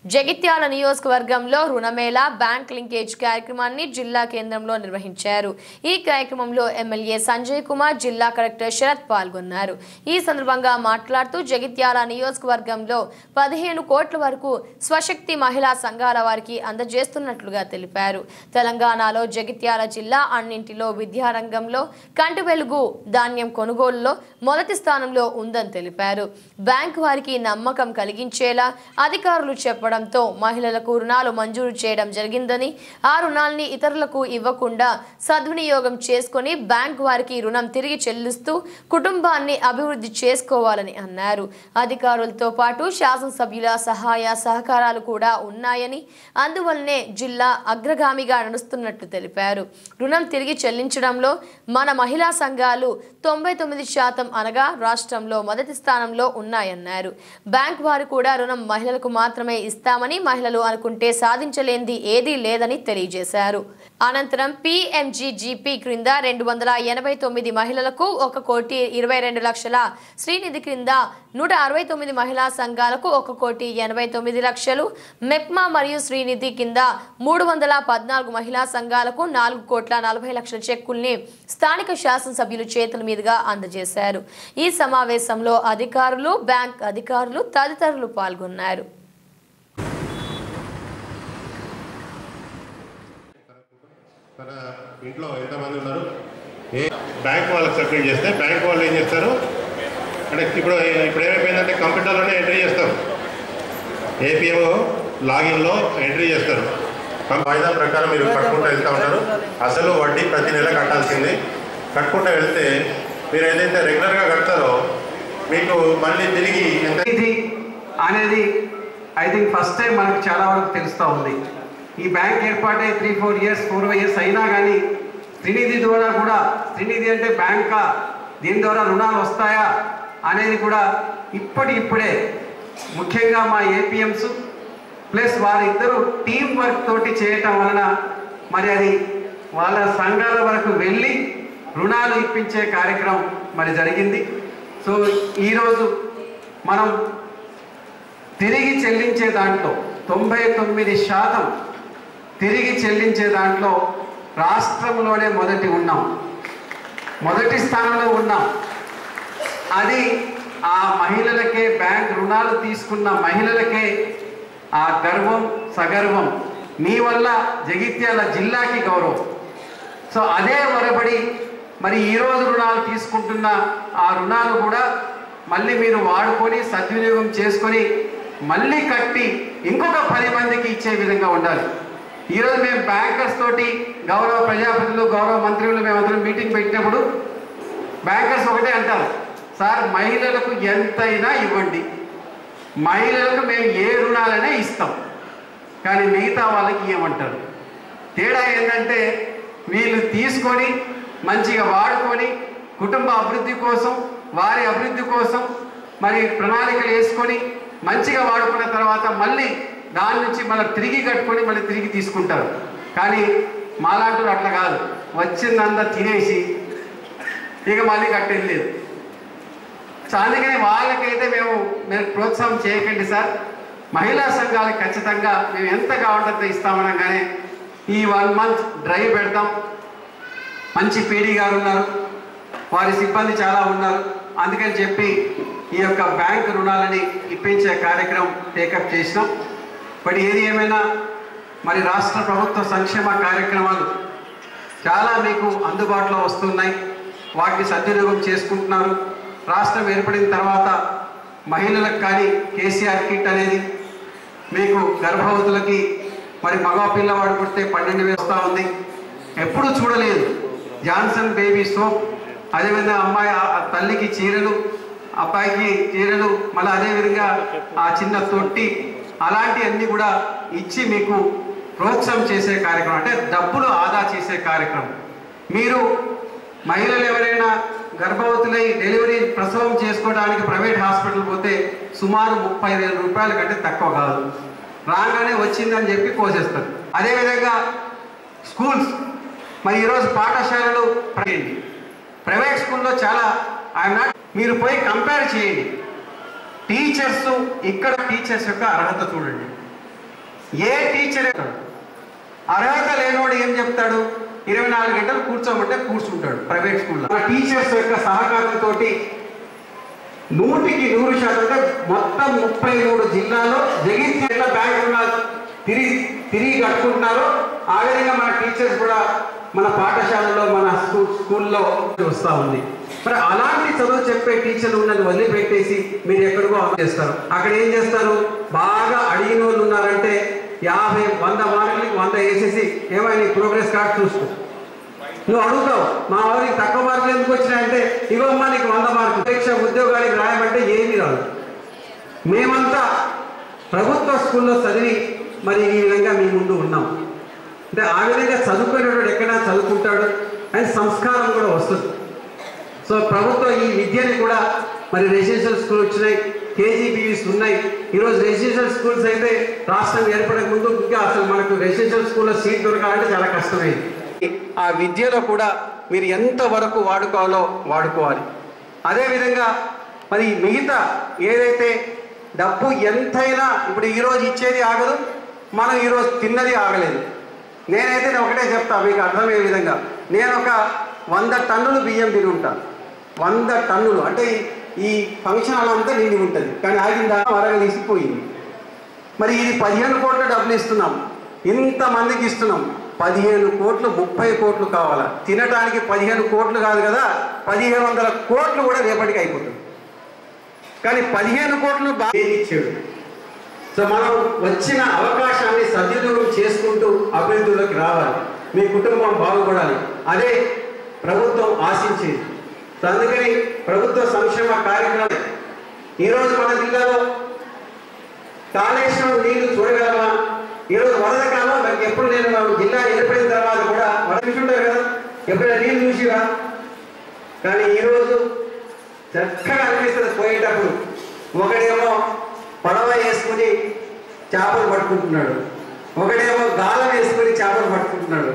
జగిత్యాల నియోజకవర్గంలో రుణమేళా bank linkage కార్యక్రమాన్ని జిల్లా కేంద్రంలో నిర్వహించారు ఈ కార్యక్రమంలో ఎమ్మెల్యే సంజయ్ కుమార్ జిల్లా కలెక్టర్ శరత్ పాల్గొన్నారు ఈ సందర్భంగా మాట్లాడుతూ జగిత్యాల నియోజకవర్గంలో పదిహేను కోట్ల వరకు స్వశక్తి మహిళా సంఘాల వారికి అందజేస్తున్నట్లుగా తెలిపారు తెలంగాణలో జగిత్యాల జిల్లా అన్నింటిలో విద్యారంగంలో కంటి వెలుగు ధాన్యం కొనుగోలులో మొదటి స్థానంలో ఉందని తెలిపారు బ్యాంక్ వారికి నమ్మకం కలిగించేలా అధికారులు చెప్పడంతో మహిళలకు రుణాలు మంజూరు చేయడం జరిగిందని ఆ రుణాల్ని ఇతరులకు ఇవ్వకుండా సద్వినియోగం చేసుకొని బ్యాంక్ వారికి రుణం తిరిగి చెల్లిస్తూ కుటుంబాన్ని అభివృద్ధి చేసుకోవాలని అన్నారు అధికారులతో పాటు శాసనసభ్యుల సహాయ సహకారాలు కూడా ఉన్నాయని అందువల్లనే జిల్లా అగ్రగామిగా నడుస్తున్నట్లు తెలిపారు రుణం తిరిగి చెల్లించడంలో మన మహిళా సంఘాలు తొంభై తొమ్మిది శాతం అనగా రాష్ట్రంలో మొదటి స్థానంలో ఉన్నాయన్నారు బ్యాంక్ వారు కూడా రుణం మహిళలకు మాత్రమే ఇస్తామని మహిళలు అనుకుంటే సాధించలేనిది ఏదీ లేదని తెలియజేశారు అనంతరం పిఎంజిజిపి క్రింద రెండు వందల ఎనభై తొమ్మిది మహిళలకు ఒక కోటి ఇరవై రెండు లక్షల శ్రీనిధి క్రింద నూట అరవై తొమ్మిది మహిళా సంఘాలకు ఒక కోటి ఎనభై తొమ్మిది లక్షలు మెప్మా మరియు శ్రీనిధి కింద మూడు వందల పద్నాలుగు మహిళా సంఘాలకు నాలుగు కోట్ల నలభై లక్షల చెక్కుల్ని స్థానిక శాసనసభ్యులు చేతుల మీదుగా అందజేశారు ఈ సమావేశంలో అధికారులు బ్యాంక్ అధికారులు తదితరులు పాల్గొన్నారు తన ఇంట్లో ఎంతమంది ఉన్నారు ఏ బ్యాంక్ వాళ్ళకి సబ్మిట్ చేస్తే బ్యాంక్ వాళ్ళు ఏం చేస్తారు అంటే ఇప్పుడు ఇప్పుడు ఏమైపోయిందంటే కంప్యూటర్లోనే ఎంట్రీ చేస్తాం ఏపీఎం లాగిన్లో ఎంట్రీ చేస్తారు కం- వాయిదా ప్రకారం మీరు కట్టుకుంటూ వెళ్తూ ఉంటారు అసలు వడ్డీ ప్రతి నెల కట్టాల్సింది కట్టుకుంటూ వెళ్తే మీరు ఏదైతే రెగ్యులర్గా కడతారో మీకు మళ్ళీ తిరిగి ఎంత ఇది అనేది ఐ థింక్ ఫస్ట్ టైం మనకు చాలా వరకు తెలుస్తూ ఉంది ఈ బ్యాంక్ ఏర్పాటై three four years four years అయినా కానీ త్రినిధి ద్వారా కూడా త్రినిధి అంటే బ్యాంకా దీని ద్వారా రుణాలు వస్తాయా అనేది కూడా ఇప్పటి ఇప్పుడే ముఖ్యంగా మా ఏపీఎంస్ ప్లస్ వారిద్దరూ టీం వర్క్ తోటి చేయటం వలన మరి అది వాళ్ళ సంఘాల వరకు వెళ్ళి రుణాలు ఇప్పించే కార్యక్రమం మరి జరిగింది సో ఈరోజు మనం తిరిగి చెల్లించే దాంట్లో తొంభై తొమ్మిది శాతం తిరిగి చెల్లించే దాంట్లో రాష్ట్రంలోనే మొదటి ఉన్నాం మొదటి స్థానంలో ఉన్నాం అది ఆ మహిళలకే బ్యాంక్ రుణాలు తీసుకున్న మహిళలకే ఆ గర్వం సగర్వం మీ వల్ల జగిత్యాల జిల్లాకి గౌరవం సో అదే వరబడి మరి ఈరోజు రుణాలు తీసుకుంటున్న ఆ రుణాలు కూడా మళ్ళీ మీరు వాడుకొని సద్వినియోగం చేసుకొని మళ్ళీ కట్టి ఇంకొక పది మందికి ఇచ్చే విధంగా ఉండాలి ఈరోజు మేము బ్యాంకర్స్ తోటి గౌరవ ప్రజాప్రతినిధులు గౌరవ మంత్రులు మేమందరం మీటింగ్ పెట్టినప్పుడు బ్యాంకర్స్ ఒకటే అంటారు సార్ మహిళలకు ఎంతైనా ఇవ్వండి మహిళలకు మేము ఏ రుణాలైనా ఇస్తాం కానీ మిగతా వాళ్ళకి ఇవ్వమంటారు తేడా ఏంటంటే వీళ్ళు తీసుకొని మంచిగా వాడుకొని కుటుంబ అభివృద్ధి కోసం వారి అభివృద్ధి కోసం మరి ప్రణాళికలు వేసుకొని మంచిగా వాడుకున్న తర్వాత మళ్ళీ దాని నుంచి మళ్ళీ తిరిగి కట్టుకొని మళ్ళీ తిరిగి తీసుకుంటారు కానీ మాలాంటి అట్లా కాదు వచ్చిందంతా తినేసి ఇక మళ్ళీ కట్టేది లేదు సో అందుకని వాళ్ళకైతే మేము మీరు ప్రోత్సాహం చేయకండి సార్ మహిళా సంఘాలకు ఖచ్చితంగా మేము ఎంత కావాలంటే ఇస్తామనగానే ఈ వన్ మంత్ డ్రైవ్ పెడతాం మంచి పీడీ గారు ఉన్నారు వారి సిబ్బంది చాలా ఉన్నారు అందుకని చెప్పి ఈ యొక్క బ్యాంక్ రుణాలని ఇప్పించే కార్యక్రమం టేకప్ చేసినాం బట్ ఏది ఏమైనా మరి రాష్ట్ర ప్రభుత్వ సంక్షేమ కార్యక్రమాలు చాలా మీకు అందుబాటులో వస్తున్నాయి వాటిని సద్వినియోగం చేసుకుంటున్నారు రాష్ట్రం ఏర్పడిన తర్వాత మహిళలకు కానీ కేసీఆర్ కిట్ అనేది మీకు గర్భవతులకి మరి మగ పిల్లవాడు పుడితే పన్నెండు వేలు వస్తూ ఉంది ఎప్పుడూ చూడలేదు జాన్సన్ బేబీ సోప్ అదేవిధంగా అమ్మాయి ఆ- ఆ తల్లికి చీరలు అబ్బాయికి చీరలు మళ్ళీ అదేవిధంగా ఆ చిన్న తొట్టి అలాంటివన్నీ కూడా ఇచ్చి మీకు ప్రోత్సాహం చేసే కార్యక్రమం అంటే డబ్బులు ఆదా చేసే కార్యక్రమం మీరు మహిళలు ఎవరైనా గర్భవతులై డెలివరీ ప్రసవం చేసుకోవడానికి ప్రైవేట్ హాస్పిటల్ పోతే సుమారు ముప్పై వేల రూపాయల కంటే తక్కువ కాదు రాగానే వచ్చిందని చెప్పి కోసేస్తారు అదేవిధంగా స్కూల్స్ మరి ఈరోజు పాఠశాలలు చేయండి ప్రైవేట్ స్కూల్లో చాలా ఐఎమ్ నాట్ మీరు పోయి కంపేర్ చేయండి టీచర్స్ ఇక్కడ టీచర్స్ యొక్క అర్హత చూడండి ఏ టీచర్ అర్హత లేనోడు ఏం చెప్తాడు ఇరవై నాలుగు గంటలు కూర్చోమంటే కూర్చుంటాడు ప్రైవేట్ స్కూల్లో ఆ టీచర్స్ యొక్క సహకారంతో నూటికి నూరు శాతం అంటే మొత్తం ముప్పై మూడు జిల్లాలో జగిత్యాల బ్యాంక్ ఉన్న తిరిగి తిరిగి కట్టుకుంటున్నారో ఆ విధంగా మన టీచర్స్ కూడా మన పాఠశాలలో మన స్కూల్ స్కూల్లో వస్తూ ఉంది మరి అలాంటి చదువు చెప్పే టీచర్లు ఉన్నది వదిలిపెట్టేసి మీరు ఎక్కడికో అమలు చేస్తారు అక్కడ ఏం చేస్తారు బాగా అడిగిన వాళ్ళు ఉన్నారంటే యాభై వంద మార్కులకి వంద వేసేసి ఏమైనా ప్రోగ్రెస్ కార్డ్ చూసుకో నువ్వు అడుగుతావు మా వారికి తక్కువ మార్కులు ఎందుకు వచ్చినాయంటే ఇవమ్మా నీకు వంద మార్కులు పరీక్ష ఉద్యోగానికి రాయమంటే ఏమీ రాదు మేమంతా ప్రభుత్వ స్కూల్లో చదివి మరి ఈ విధంగా మీ ముందు ఉన్నాం అంటే ఆ విధంగా చదువుకునేవాడు ఎక్కడా చదువుకుంటాడు అని సంస్కారం కూడా వస్తుంది సో ప్రభుత్వం ఈ విద్యని కూడా మరి రెసిడెన్షియల్ స్కూల్ వచ్చినాయి కేజీబీవీస్ ఉన్నాయి ఈరోజు రెసిడెన్షియల్ స్కూల్స్ అయితే రాష్ట్రం ఏర్పడక ముందు ఇంకా అసలు మనకు రెసిడెన్షియల్ స్కూల్లో సీట్ దొరకాలంటే చాలా కష్టమైంది ఆ విద్యలో కూడా మీరు ఎంత వరకు వాడుకోవాలో వాడుకోవాలి అదేవిధంగా మరి మిగతా ఏదైతే డబ్బు ఎంతైనా ఇప్పుడు ఈరోజు ఇచ్చేది ఆగదు మనం ఈరోజు తిన్నది ఆగలేదు నేనైతే నేను ఒకటే చెప్తా మీకు అర్థమయ్యే విధంగా నేను ఒక వంద టన్నులు బియ్యం తిని ఉంటాను వంద టన్నులు అంటే ఈ- ఈ ఫంక్షన్ హాల్ అంతా నిండి ఉంటుంది కానీ ఆగిందా వరగ తీసిపోయింది మరి ఇది పదిహేను కోట్ల డబ్బులు ఇస్తున్నాం ఇంతమందికి ఇస్తున్నాం పదిహేను కోట్లు ముప్పై కోట్లు కావాలా తినడానికి పదిహేను కోట్లు కాదు కదా పదిహేను వందల కోట్లు కూడా రేపటికి అయిపోతుంది కానీ పదిహేను కోట్లు బాగా ఇచ్చాడు సో మనం వచ్చిన అవకాశాన్ని సద్వినియోగం చేసుకుంటూ అభివృద్ధిలోకి రావాలి మీ కుటుంబం బాగుపడాలి అదే ప్రభుత్వం ఆశించేది సో అందుకని ప్రభుత్వ సంక్షేమ కార్యక్రమం ఈరోజు మన జిల్లాలో కాళేశ్వరం నీళ్లు చూడగలమా ఈరోజు వరద కాలం నాకు ఎప్పుడు నేను జిల్లా ఏర్పడిన తర్వాత కూడా వరద చూసుంటారు కదా ఎప్పుడైనా నీళ్ళు చూసిరా కానీ ఈరోజు చక్కగా అనిపిస్తుంది పోయేటప్పుడు ఒకడేమో పడవ వేసుకుని చేపలు పట్టుకుంటున్నాడు ఒకడేమో గాలం వేసుకుని చేపలు పట్టుకుంటున్నాడు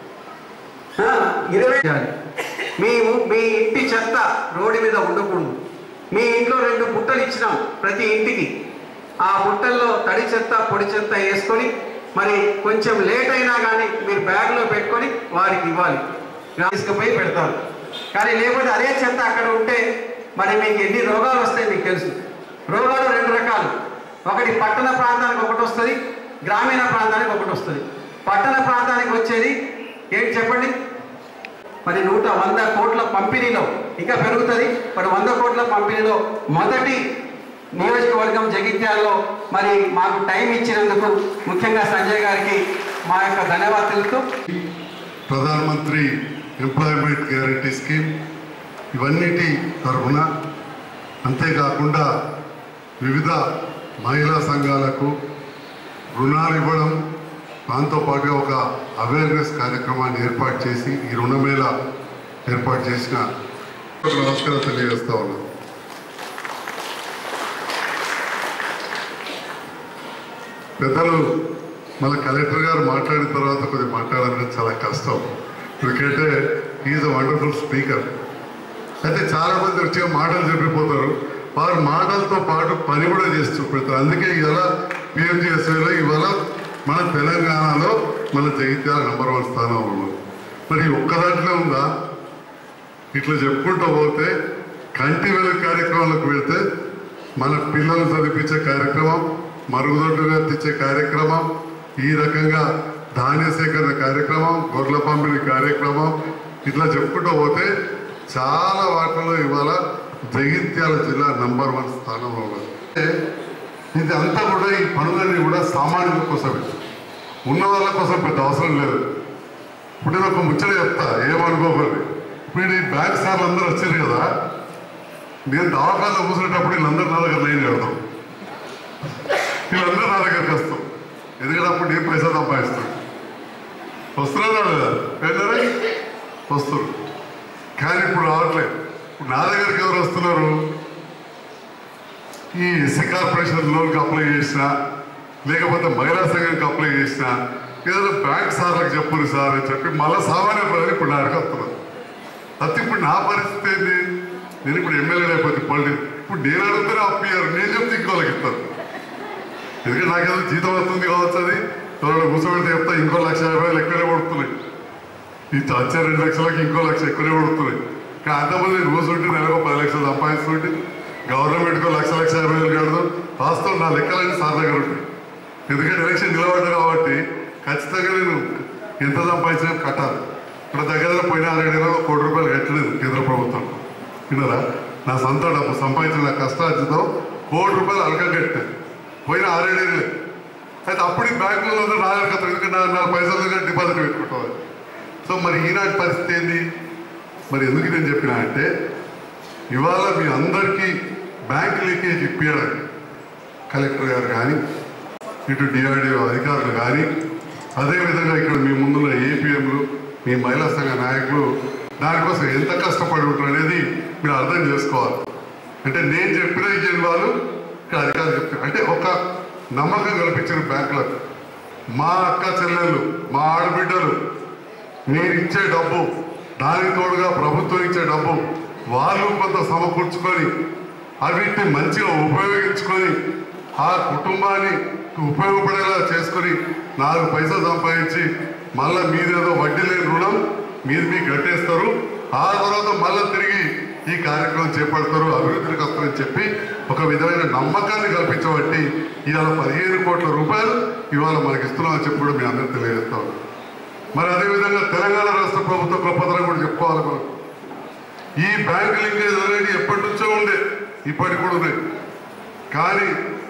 ఆ, ఇరవై మీ ఊ- మీ ఇంటి చెత్త రోడ్డు మీద ఉండకూడదు మీ ఇంట్లో రెండు బుట్టలు ఇచ్చినాం ప్రతి ఇంటికి ఆ బుట్టల్లో తడి చెత్త పొడి చెత్త వేసుకొని మరి కొంచెం లేట్ అయినా కానీ మీరు బ్యాగ్లో పెట్టుకొని వారికి ఇవ్వాలి తీసుకుపోయి పెడతారు కానీ లేకపోతే అదే చెత్త అక్కడ ఉంటే మరి మీకు ఎన్ని రోగాలు వస్తాయి మీకు తెలుసు రోగాలు రెండు రకాలు ఒకటి పట్టణ ప్రాంతానికి ఒకటి వస్తుంది గ్రామీణ ప్రాంతానికి ఒకటి వస్తుంది పట్టణ ప్రాంతానికి వచ్చేది ఏంటి చెప్పండి మరి నూట వంద కోట్ల పంపిణీలో ఇంకా పెరుగుతుంది మరి వంద కోట్ల పంపిణీలో మొదటి నియోజకవర్గం జగిత్యాలలో మరి మాకు టైం ఇచ్చినందుకు ముఖ్యంగా సంజయ్ గారికి మా యొక్క ధన్యవాదాలు తెలుపుతూ ప్రధానమంత్రి ఎంప్లాయ్మెంట్ గ్యారంటీ స్కీమ్ ఇవన్నిటి తరఫున అంతేకాకుండా వివిధ మహిళా సంఘాలకు రుణాలు ఇవ్వడం దాంతోపాటుగా ఒక అవేర్నెస్ కార్యక్రమాన్ని ఏర్పాటు చేసి ఈ రుణమేళ ఏర్పాటు చేసిన నమస్కారం తెలియజేస్తా ఉన్నాను పెద్దలు మళ్ళీ కలెక్టర్ గారు మాట్లాడిన తర్వాత కొద్దిగా మాట్లాడాలంటే చాలా కష్టం ఎందుకంటే ఈజ్ అ వండర్ఫుల్ స్పీకర్ అయితే చాలా మంది వచ్చి మాటలు చెప్పిపోతారు వారు మాటలతో పాటు పని కూడా చేసి చూపెడతారు అందుకే ఇవాళ పిఎంజిఎస్ఏలో ఇవాళ మన తెలంగాణలో మన జగిత్యాల నెంబర్ వన్ స్థానం ఉన్నది మరి ఒక్క దాంట్లో ఉందా ఇట్లా చెప్పుకుంటూ పోతే కంటి వెలుగు కార్యక్రమాలకు వెళ్తే మన పిల్లలు చదివించే కార్యక్రమం మరుగుదొడ్డుగా తెచ్చే కార్యక్రమం ఈ రకంగా ధాన్య సేకరణ కార్యక్రమం గొర్రెల పంపిణీ కార్యక్రమం ఇట్లా చెప్పుకుంటూ పోతే చాలా వాటిలో ఇవాళ జగిత్యాల జిల్లా నంబర్ వన్ స్థానంలో ఉన్నది అంటే ఇది అంతా కూడా ఈ పనులన్నీ కూడా సామాన్యుల కోసమే ఉన్న వాళ్ళ కోసం పెద్ద అవసరం లేదు ఇప్పుడు నేను ఒక ముచ్చట చెప్తా ఏమనుకోకండి ఇప్పుడు ఈ బ్యాంక్ సార్లు అందరూ వచ్చారు కదా నేను దవాఖానలో కూర్చునేటప్పుడు వీళ్ళందరూ నా దగ్గర లైన్ పెడతాం వీళ్ళందరూ నా దగ్గరికి వస్తాం ఎందుకంటే అప్పుడు నేను పైసా సంపాదిస్తాను వస్తున్నారా లేదా వెళ్ళారా వస్తారు కానీ ఇప్పుడు రావట్లేదు ఇప్పుడు నా దగ్గరికి ఎవరు వస్తున్నారు ఈ ఎస్సీ కార్పొరేషన్ లోన్కి అప్లై చేసినా లేకపోతే మహిళా సంఘానికి అప్లై చేసినా ఏదైనా బ్యాంక్ సార్లకు చెప్పురు సార్ అని చెప్పి మళ్ళీ సామాన్య ప్రజలు ఇప్పుడు నా దగ్గరికి వస్తున్నారు అయితే ఇప్పుడు నా పరిస్థితి ఏంటి నేను ఇప్పుడు ఎమ్మెల్యే అయిపోతే పల్లి ఇప్పుడు నేను అడిగితేనే అప్పియారు నేను చెప్తే ఇంకోళ్ళకి ఇస్తారు ఎందుకంటే నాకేదో జీతం వస్తుంది కావచ్చు అది ఎవరైనా కూర్చోబెడితే చెప్తా ఇంకో లక్ష యాభై వేలు ఎక్కువనే పడుతున్నాయి ఈ వచ్చే రెండు లక్షలకి ఇంకో లక్ష ఎక్కువనే పడుతున్నాయి కానీ అంతమంది నేను కూర్చుంటే నెలకు పది లక్షలు సంపాదిస్తుంటే గవర్నమెంట్కో లక్ష లక్ష యాభై వేలు కడదు వాస్తవం నా లెక్కలన్నీ సార్ దగ్గర ఉంటాయి ఎందుకంటే ఎలక్షన్ నిలబడ్డా కాబట్టి ఖచ్చితంగా నేను ఎంత సంపాదించినా కట్టాలి ఇక్కడ దగ్గర దగ్గర పోయిన ఆరేడేళ్ళలో కోటి రూపాయలు కట్టలేదు కేంద్ర ప్రభుత్వం విన్నారా నా సొంత డబ్బు సంపాదించిన నా కష్టార్జితం కోటి రూపాయలు అలక కట్టాను పోయిన ఆరేడేళ్ళే అయితే అప్పుడు ఈ బ్యాంకులలో అందరూ నాలుగు కథలు ఎందుకంటే నా నాలుగు పైసల దగ్గర డిపాజిట్ పెట్టుకుంటాం సో మరి ఈనాటి పరిస్థితి ఏంది మరి ఎందుకు నేను చెప్పినా అంటే ఇవాళ మీ అందరికీ బ్యాంక్ లీకేజ్ ఇప్పించడానికి కలెక్టర్ గారు కానీ ఇటు డిఆర్డిఓ అధికారులు కానీ అదేవిధంగా ఇక్కడ మీ ముందున్న ఏపీఎంలు మీ మహిళా సంఘ నాయకులు దానికోసం ఎంత కష్టపడి ఉంటారు అనేది మీరు అర్థం చేసుకోవాలి అంటే నేను చెప్పిన ఇచ్చిన వాళ్ళు ఇక్కడ అధికారులు చెప్తారు అంటే ఒక నమ్మకం కల్పించిన బ్యాంకులకు మా అక్క చెల్లెళ్ళు మా ఆడబిడ్డలు మీరు ఇచ్చే డబ్బు దానికి తోడుగా ప్రభుత్వం ఇచ్చే డబ్బు వాళ్ళు కొంత సమకూర్చుకొని అవిటిని మంచిగా ఉపయోగించుకొని ఆ కుటుంబాన్ని ఉపయోగపడేలా చేసుకొని నాలుగు పైసలు సంపాదించి మళ్ళీ మీదేదో వడ్డీ లేని రుణం మీరు మీకు కట్టేస్తారు ఆ తర్వాత మళ్ళీ తిరిగి ఈ కార్యక్రమం చేపడతారు అభివృద్ధికి వస్తారని చెప్పి ఒక విధమైన నమ్మకాన్ని కల్పించబట్టి ఇవాళ పదిహేను కోట్ల రూపాయలు ఇవాళ మనకి ఇస్తున్నామని చెప్పి కూడా మీ అందరూ తెలియజేస్తా ఉన్నాం. మరి అదేవిధంగా తెలంగాణ రాష్ట్ర ప్రభుత్వ గొప్పతనం కూడా చెప్పుకోవాలి మనం ఈ బ్యాంక్ లింకేజ్ అనేది ఎప్పటి నుంచో ఉండే ఇప్పటికి కూడా ఉన్నాయి కానీ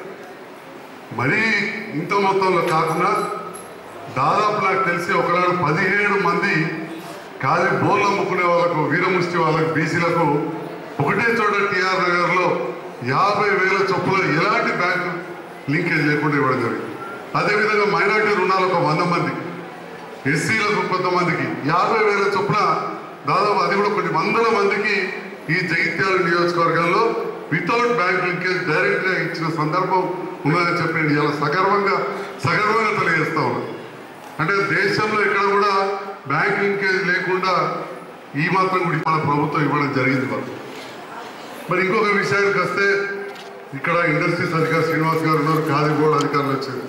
మరీ ఇంత మొత్తంలో కాకుండా దాదాపు నాకు తెలిసి ఒకనాడు పదిహేడు మంది ఖాళీ బోర్లు అమ్ముకునే వాళ్ళకు వీరముష్టి వాళ్ళకు బీసీలకు ఒకటే చోట టిఆర్ నగర్లో యాభై వేల చొప్పున ఎలాంటి బ్యాంకు లింకేజ్ లేకుండా ఇవ్వడం జరిగింది అదేవిధంగా మైనార్టీ రుణాలు ఒక వంద మందికి ఎస్సీలకు కొంతమందికి యాభై వేల చొప్పున దాదాపు అది కూడా కొన్ని వందల మందికి ఈ జగిత్యాల నియోజకవర్గంలో వితౌట్ బ్యాంక్ లింకేజ్ డైరెక్ట్ గా ఇచ్చిన సందర్భం ఉన్నదని చెప్పి నేను ఇలా సగర్వంగా సగర్వంగా తెలియజేస్తా ఉన్నాను అంటే దేశంలో ఎక్కడ కూడా బ్యాంక్ లింకేజ్ లేకుండా ఈ మాత్రం కూడా మన ప్రభుత్వం ఇవ్వడం జరిగింది మరి మరి ఇంకొక విషయానికి వస్తే ఇక్కడ ఇండస్ట్రీస్ అధికారి శ్రీనివాస్ గారు ఉన్నారు ఖాదీ బోర్డు అధికారులు వచ్చారు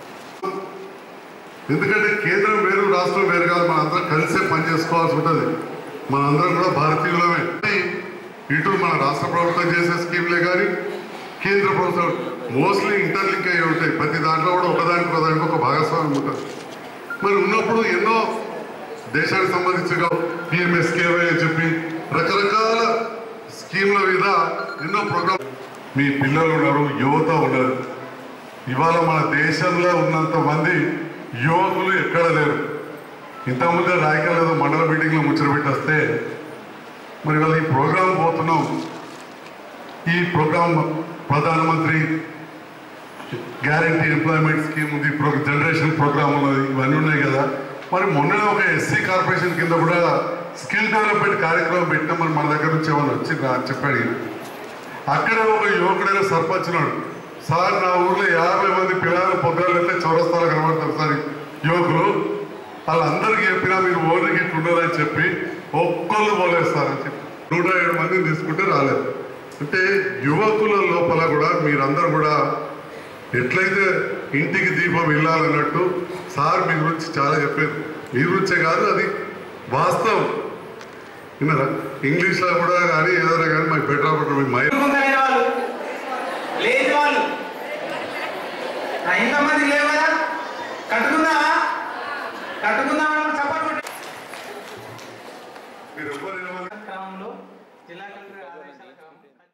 ఎందుకంటే కేంద్రం వేరు రాష్ట్రం వేరు కాదు మన అందరం కలిసే పని చేసుకోవాల్సి ఉంటుంది మనందరం కూడా భారతీయులమే ఇటు మన రాష్ట్ర ప్రభుత్వం చేసే స్కీమ్లే కానీ కేంద్ర ప్రభుత్వం మోస్ట్లీ ఇంటర్లింక్ అయ్యి ఉంటాయి ప్రతి దాంట్లో కూడా ఒకదానికి ఒకదానికి ఒక భాగస్వామ్యం ఉంటుంది మరి ఉన్నప్పుడు ఎన్నో దేశానికి సంబంధించిన పిఎంఎస్కేవై అని చెప్పి రకరకాల స్కీమ్ల మీద ఎన్నో ప్రోగ్రామ్ మీ పిల్లలు ఉన్నారు యువత ఉన్నారు ఇవాళ మన దేశంలో ఉన్నంత మంది యువకులు ఎక్కడ లేరు ఇంతకుముందే రాయకల్ ఏదో మండల మీటింగ్లో ముచ్చట పెట్టేస్తే మరి ఇవాళ ఈ ప్రోగ్రాం పోతున్నాం ఈ ప్రోగ్రాం ప్రధానమంత్రి గ్యారంటీ ఎంప్లాయ్మెంట్ స్కీమ్ ఉంది ప్రో జనరేషన్ ప్రోగ్రామ్ ఉన్నది ఇవన్నీ ఉన్నాయి కదా మరి మొన్ననే ఒక ఎస్సీ కార్పొరేషన్ కింద కూడా స్కిల్ డెవలప్మెంట్ కార్యక్రమం పెట్టినామని మన దగ్గర నుంచి ఏమైనా వచ్చిందా అని చెప్పాడు ఈయన. అక్కడే ఒక యువకుడైన సర్పంచ్ ఉన్నాడు సార్ నా ఊర్లో యాభై మంది పిల్లలు పొద్దులు అయితే చౌరస్తాలు కనబడతారు సార్ యువకులు వాళ్ళందరికీ చెప్పినా మీరు ఓనర్కి ఇట్లుండదని చెప్పి ఒక్కళ్ళు పోలేదు సార్ అని చెప్పి నూట ఏడు మందిని తీసుకుంటే రాలేదు అంటే యువకుల లోపల కూడా మీరందరూ కూడా ఎట్లయితే ఇంటికి దీపం వెళ్ళాలన్నట్టు సార్ మీ గురించి చాలా చెప్పారు మీ గురించే కాదు అది వాస్తవం విన్నారా ఇంగ్లీష్లో కూడా కానీ ఏదైనా కానీ మాకు బెటర్ ఆపర్చునిటీ మై కట్టుకుందలేని వాళ్ళు లేని వాళ్ళు ఆ, ఇంతమంది లేవు కదా కట్టుకుందామా కట్టుకుందామా సపోర్ట్ కొట్టి మీరు ఎవ్వరు ఏమన్నా క్రమంలో జిల్లా కలెక్టర్ ఆదేశాల క్రమం